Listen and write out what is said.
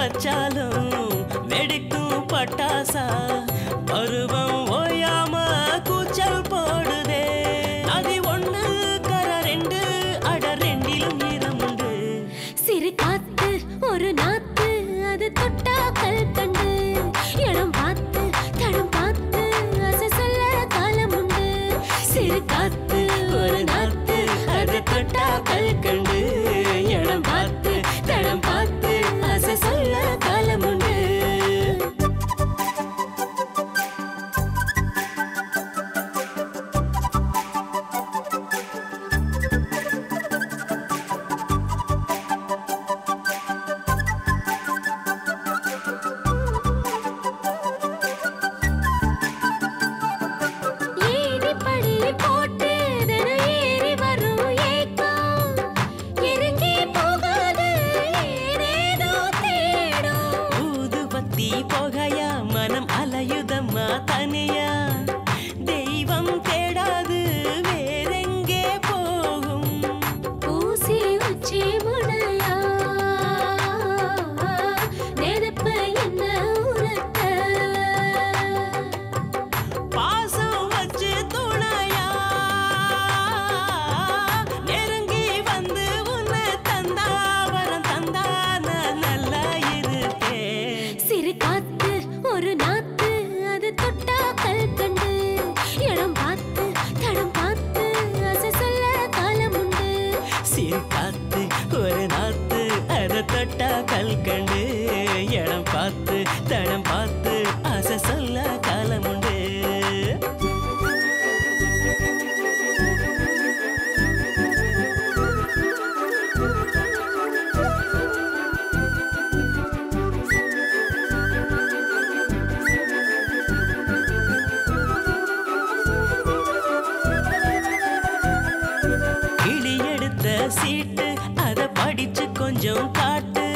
வச்சாலும் வெடிக்கும் பட்டாசா பருவம் ஓயாம கூச்சல் போடுதே அது ஒண்ணு கர ரெண்டு அட ரெண்டிலும் ஈரம் உண்டு சிறு காத்து ஒரு நாத்து அது தொட்டா கல் கண்டு இடம் பார்த்து தடம் பார்த்து அசை சொல்ல காலம் உண்டு சிறு காத்து ஒரு நாத்து அது தொட்டா கல் கண்டு இடம் பார்த்து தடம் பார்த்து அசை சொல்ல காலம் உண்டு ஏணி படி போட்டு தின ஏறி வரும் ஏக்கம் இறங்கி போகாது ஏதேதோ தேடும் ஊதுபத்தி புகையா மனம் அலையுதம்மா தனியா தெய்வம் தேடாது வேறெங்கே போகும் ஊசி உச்சி முனையா நெருப்பு என்ன உரத்த பாசம் வச்சு துணையா நெருங்கி வந்து உன்னை தந்தா வரம் தந்தா நான் நல்லா இருப்பேன் சிறு காத்து ஒரு நாத்து அது தொட்டா கல் கண்டு இடம் பார்த்து தடம் பார்த்து அசை சொல்ல காலம் உண்டு சிறு காத்து ஒரு நாத்து அதை தொட்டா கல் கண்டு இடம் பார்த்து தடம் பார்த்து ஆசை சொல்ல காலம் உண்டு கிளி எடுத்த சீட்டு அத படிச்சு கொஞ்சம் காட்டு